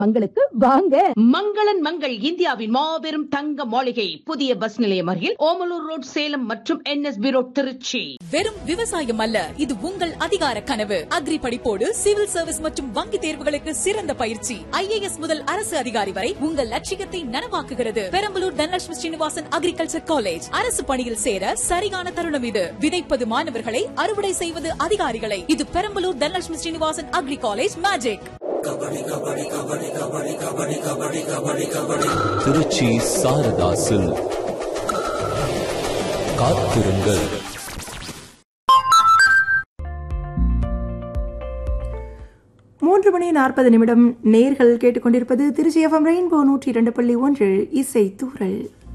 மங்களுக்கு வாங்க மங்களன் மங்கள் இந்தியாவின் மாபெரும் தங்க மாளிகை புதிய பஸ் நிலையம் அருகில் ஓமலூர் ரோட் சேலம் மற்றும் என்எஸ்பி ரோட் திருச்சி வெறும் விவசாயம் அல்ல இது உங்கள் அதிகார கனவு அக்ரி படிப்போடு சிவில் சர்வீஸ் மற்றும் வங்கி தேர்வுகளுக்கு சிறந்த பயிற்சி ஐஏஎஸ் முதல் அரசு அதிகாரி வரை உங்கள் லட்சியத்தை நனவாக்குகிறது பெரம்பலூர் தனலட்சுமி ஸ்ரீனிவாசன் அக்ரிகல்ச்சர் காலேஜ் அரசு பணியில் சேர சரியான தருணம் இது விதைப்பது மாணவர்களை அறுவடை செய்வது அதிகாரிகளை இது Perambalur Dhanalakshmi Srinivasan agri college magic Trichy Saradha silk காத்திருங்கள் மூன்று மணி நாற்பது நிமிடம் நேர்கள் கேட்டுக்கொண்டிருப்பது திருச்சி எஃப்எம் ரெயின்போ நூற்றி இரண்டு புள்ளி ஒன்று இசை தூரல்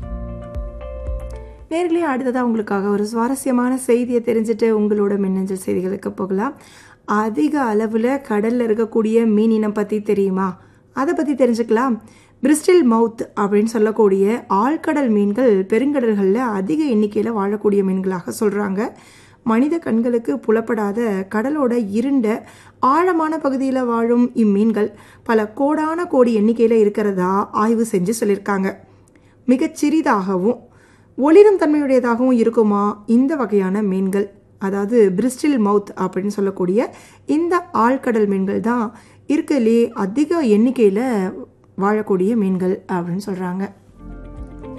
நேர்களே அடுத்ததாக உங்களுக்காக ஒரு சுவாரஸ்யமான செய்தியை தெரிஞ்சுட்டு உங்களோட மின்னஞ்சல் செய்திகளுக்கு போகலாம் அதிக அளவில் கடலில் இருக்கக்கூடிய மீனினம் பற்றி தெரியுமா அதை பற்றி தெரிஞ்சுக்கலாம் பிரிஸ்டில் மவுத் அப்படின்னு சொல்லக்கூடிய ஆழ்கடல் மீன்கள் பெருங்கடல்களில் அதிக எண்ணிக்கையில் வாழக்கூடிய மீன்களாக சொல்கிறாங்க மனித கண்களுக்கு புலப்படாத கடலோட இருண்ட ஆழமான பகுதியில் வாழும் இம்மீன்கள் பல கோடான கோடி எண்ணிக்கையில் இருக்கிறதா ஆய்வு செஞ்சு சொல்லியிருக்காங்க மிகச் சிறிதாகவும் ஒளிரும் தன்மையுடையதாகவும் இருக்குமா இந்த வகையான மீன்கள் அதாவது பிரிஸ்டில் மவுத் அப்படின்னு சொல்லக்கூடிய இந்த ஆழ்கடல் மீன்கள் தான் இருக்கலே அதிக எண்ணிக்கையில் வாழக்கூடிய மீன்கள் அப்படின்னு சொல்கிறாங்க